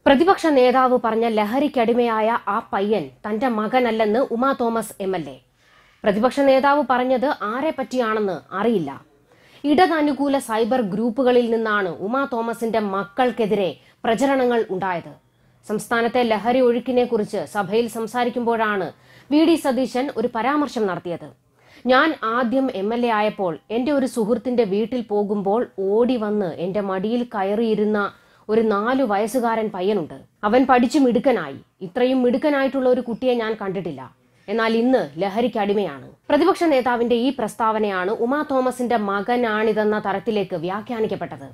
പ്രതിപക്ഷ നേതാവ് പറഞ്ഞ ലഹരിക്കടിമയായ ആ പയ്യൻ തന്റെ മകനല്ലെന്ന് Uma Thomas M L A പ്രതിപക്ഷ നേതാവ് പറഞ്ഞത് ആരെ പറ്റിയാണെന്ന് അറിയില്ല ഇടതനുകൂല സൈബർ ഗ്രൂപ്പുകളിൽ നിന്നാണ് ഉമാ തോമസിന്റെ മക്കൾക്കെതിരെ പ്രചരണങ്ങൾ ഉണ്ടായത് സംസ്ഥാനത്തെ ലഹരി ഒഴുക്കിനെ കുറിച്ച് സഭയിൽ സംസാരിക്കുമ്പോഴാണ് വി ഡി സതീശൻ ഒരു പരാമർശം നടത്തിയത് ഞാൻ ആദ്യം എം എൽ എ ആയപ്പോൾ എന്റെ ഒരു സുഹൃത്തിന്റെ വീട്ടിൽ പോകുമ്പോൾ ഓടി വന്ന് എന്റെ മടിയിൽ കയറിയിരുന്ന ഒരു നാലു വയസ്സുകാരൻ പയ്യനുണ്ട് അവൻ പഠിച്ചു മിടുക്കനായി ഇത്രയും മിടുക്കനായിട്ടുള്ള ഒരു കുട്ടിയെ ഞാൻ കണ്ടിട്ടില്ല എന്നാൽ ഇന്ന് ലഹരിക്ക് അടിമയാണ് പ്രതിപക്ഷ നേതാവിന്റെ ഈ പ്രസ്താവനയാണ് ഉമാ തോമസിന്റെ മകനാണിതെന്ന തരത്തിലേക്ക് വ്യാഖ്യാനിക്കപ്പെട്ടത്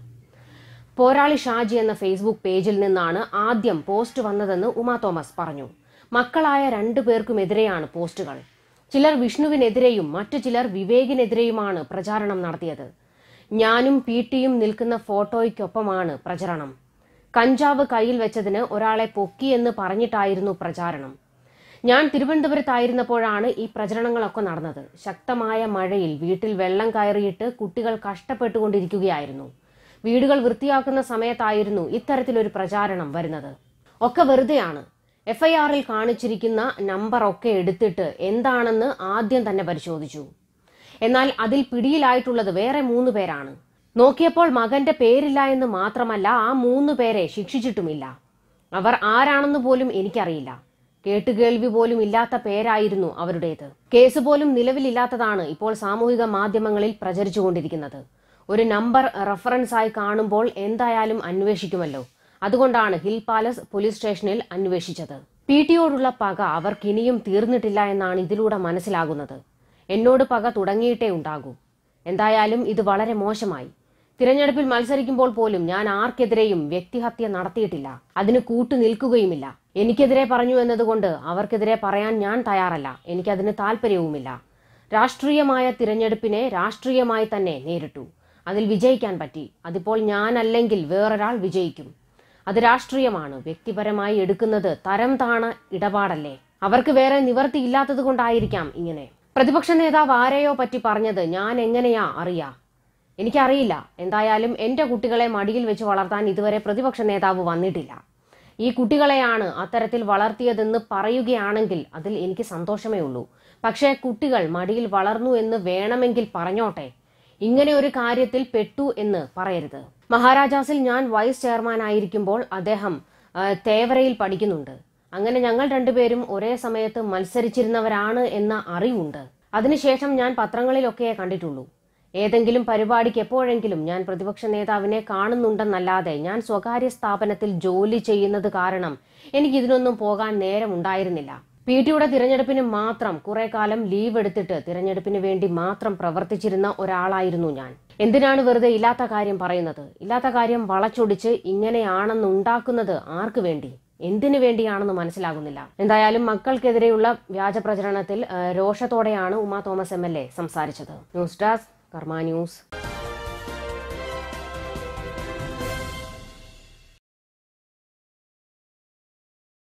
പോരാളി ഷാജി എന്ന ഫേസ്ബുക്ക് പേജിൽ നിന്നാണ് ആദ്യം പോസ്റ്റ് വന്നതെന്ന് ഉമാ തോമസ് പറഞ്ഞു മക്കളായ രണ്ടു പേർക്കുമെതിരെയാണ് പോസ്റ്റുകൾ ചിലർ വിഷ്ണുവിനെതിരെയും മറ്റു ചിലർ വിവേകിനെതിരെയുമാണ് പ്രചാരണം നടത്തിയത് ഞാനും പി ടിയും നിൽക്കുന്ന ഫോട്ടോയ്ക്കൊപ്പമാണ് പ്രചരണം കഞ്ചാവ് കയ്യിൽ വെച്ചതിന് ഒരാളെ പൊക്കിയെന്ന് പറഞ്ഞിട്ടായിരുന്നു പ്രചാരണം ഞാൻ തിരുവനന്തപുരത്തായിരുന്നപ്പോഴാണ് ഈ പ്രചരണങ്ങളൊക്കെ നടന്നത് ശക്തമായ മഴയിൽ വീട്ടിൽ വെള്ളം കയറിയിട്ട് കുട്ടികൾ കഷ്ടപ്പെട്ടുകൊണ്ടിരിക്കുകയായിരുന്നു വീടുകൾ വൃത്തിയാക്കുന്ന സമയത്തായിരുന്നു ഇത്തരത്തിലൊരു പ്രചാരണം വരുന്നത് ഒക്കെ വെറുതെയാണ് എഫ്ഐആറിൽ കാണിച്ചിരിക്കുന്ന നമ്പർ ഒക്കെ എടുത്തിട്ട് എന്താണെന്ന് ആദ്യം തന്നെ പരിശോധിച്ചു എന്നാൽ അതിൽ പിടിയിലായിട്ടുള്ളത് വേറെ മൂന്ന് പേരാണ് നോക്കിയപ്പോൾ മകന്റെ പേരില്ല എന്ന് മാത്രമല്ല ആ മൂന്ന് പേരെ ശിക്ഷിച്ചിട്ടുമില്ല അവർ ആരാണെന്ന് പോലും എനിക്കറിയില്ല കേട്ടുകേൾവി പോലും ഇല്ലാത്ത പേരായിരുന്നു അവരുടേത് കേസ് പോലും നിലവിലില്ലാത്തതാണ് ഇപ്പോൾ സാമൂഹിക മാധ്യമങ്ങളിൽ പ്രചരിച്ചുകൊണ്ടിരിക്കുന്നത് ഒരു നമ്പർ റഫറൻസ് ആയി കാണുമ്പോൾ എന്തായാലും അന്വേഷിക്കുമല്ലോ അതുകൊണ്ടാണ് ഹിൽ പാലസ് പോലീസ് സ്റ്റേഷനിൽ അന്വേഷിച്ചത് പി ടിയോടുള്ള പക അവർക്കിനിയും തീർന്നിട്ടില്ല എന്നാണ് ഇതിലൂടെ മനസ്സിലാകുന്നത് എന്നോട് പക തുടങ്ങിയിട്ടേ ഉണ്ടാകൂ എന്തായാലും ഇത് വളരെ മോശമായി തിരഞ്ഞെടുപ്പിൽ മത്സരിക്കുമ്പോൾ പോലും ഞാൻ ആർക്കെതിരെയും വ്യക്തിഹത്യ നടത്തിയിട്ടില്ല അതിന് കൂട്ടു നിൽക്കുകയുമില്ല എനിക്കെതിരെ പറഞ്ഞു എന്നതുകൊണ്ട് അവർക്കെതിരെ പറയാൻ ഞാൻ തയ്യാറല്ല എനിക്കതിന് താല്പര്യവുമില്ല രാഷ്ട്രീയമായ തിരഞ്ഞെടുപ്പിനെ രാഷ്ട്രീയമായി തന്നെ നേരിട്ടു അതിൽ വിജയിക്കാൻ പറ്റി അതിപ്പോൾ ഞാനല്ലെങ്കിൽ വേറൊരാൾ വിജയിക്കും അത് രാഷ്ട്രീയമാണ് വ്യക്തിപരമായി എടുക്കുന്നത് തരം താണ ഇടപാടല്ലേ അവർക്ക് വേറെ നിവർത്തിയില്ലാത്തത് കൊണ്ടായിരിക്കാം ഇങ്ങനെ പ്രതിപക്ഷ നേതാവ് ആരെയോ പറ്റി പറഞ്ഞത് ഞാൻ എങ്ങനെയാ അറിയാ എനിക്കറിയില്ല എന്തായാലും എന്റെ കുട്ടികളെ മടിയിൽ വെച്ച് വളർത്താൻ ഇതുവരെ പ്രതിപക്ഷ നേതാവ് വന്നിട്ടില്ല ഈ കുട്ടികളെയാണ് അത്തരത്തിൽ വളർത്തിയതെന്ന് പറയുകയാണെങ്കിൽ അതിൽ എനിക്ക് സന്തോഷമേ ഉള്ളൂ പക്ഷേ കുട്ടികൾ മടിയിൽ വളർന്നു എന്ന് വേണമെങ്കിൽ പറഞ്ഞോട്ടെ ഇങ്ങനെ ഒരു കാര്യത്തിൽ പെട്ടു എന്ന് പറയരുത് മഹാരാജാസിൽ ഞാൻ വൈസ് ചെയർമാൻ ആയിരിക്കുമ്പോൾ അദ്ദേഹം ആ, തേവരയിൽ പഠിക്കുന്നുണ്ട് അങ്ങനെ ഞങ്ങൾ രണ്ടുപേരും ഒരേ സമയത്ത് മത്സരിച്ചിരുന്നവരാണ് എന്ന അറിവുണ്ട് അതിനുശേഷം ഞാൻ പത്രങ്ങളിലൊക്കെ കണ്ടിട്ടുള്ളൂ ഏതെങ്കിലും പരിപാടിക്ക് എപ്പോഴെങ്കിലും ഞാൻ പ്രതിപക്ഷ നേതാവിനെ കാണുന്നുണ്ടെന്നല്ലാതെ ഞാൻ സ്വകാര്യ സ്ഥാപനത്തിൽ ജോലി ചെയ്യുന്നത് കാരണം എനിക്ക് ഇതിനൊന്നും പോകാൻ നേരമുണ്ടായിരുന്നില്ല പി ടിയുടെ തിരഞ്ഞെടുപ്പിന് മാത്രം കുറെ കാലം ലീവ് എടുത്തിട്ട് തിരഞ്ഞെടുപ്പിന് വേണ്ടി മാത്രം പ്രവർത്തിച്ചിരുന്ന ഒരാളായിരുന്നു ഞാൻ എന്തിനാണ് വെറുതെ ഇല്ലാത്ത കാര്യം പറയുന്നത് ഇല്ലാത്ത കാര്യം വളച്ചൊടിച്ച് ഇങ്ങനെയാണെന്ന് ഉണ്ടാക്കുന്നത് ആർക്ക് വേണ്ടി എന്തിനു വേണ്ടിയാണെന്ന് മനസ്സിലാകുന്നില്ല എന്തായാലും മക്കൾക്കെതിരെയുള്ള വ്യാജ പ്രചരണത്തിൽ ആ, രോഷത്തോടെയാണ് Uma Thomas M L A സംസാരിച്ചത് ന്യൂസ് ഡെസ്ക് കർമ്മ ന്യൂസ്